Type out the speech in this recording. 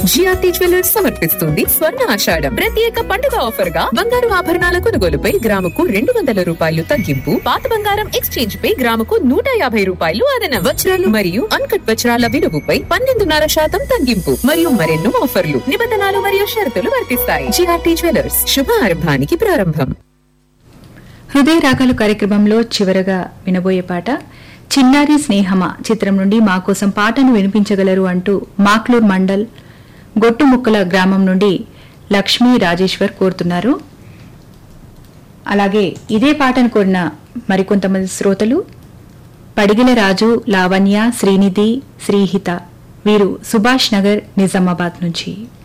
GRT jewellers సమర్పిస్తుంది స్వర్ణ ఆషాఢం ప్రత్యేక పండుగ ఆఫర్ గా బంగారు ఆభరణాల కొనుగోలుపై గ్రాముకు రెండు వందల రూపాయలు తగ్గింపు పాత బంగారం ఎక్స్చేంజ్ పై గ్రాముకు నూట యాభై రూపాయలు అదన వజ్రాలు మరియు అన్కట్ వజ్రాల విలువపై పన్నెండున్నర శాతం తగ్గింపు మరియు మరెన్నో ఆఫర్లు నిబంధనలు మరియు షరతులు వర్తిస్తాయి జిఆర్టీ జ్యువెలర్స్ శుభారంభానికి ప్రారంభం హృదయ రాగాలు కార్యక్రమంలో చివరగా వినబోయే పాట చిన్నారి స్నేహమ చిత్రం నుండి మా కోసం పాటను వినిపించగలరు అంటూ మాక్లూర్ మండల్ గొట్టుముక్కల గ్రామం నుండి లక్ష్మీ రాజేశ్వర్ కోరుతున్నారు అలాగే ఇదే పాటను కోరిన మరికొంతమంది శ్రోతలు పడిగిల రాజు లావణ్య శ్రీనిధి శ్రీహిత వీరు సుభాష్ నగర్ నిజామాబాద్ నుంచి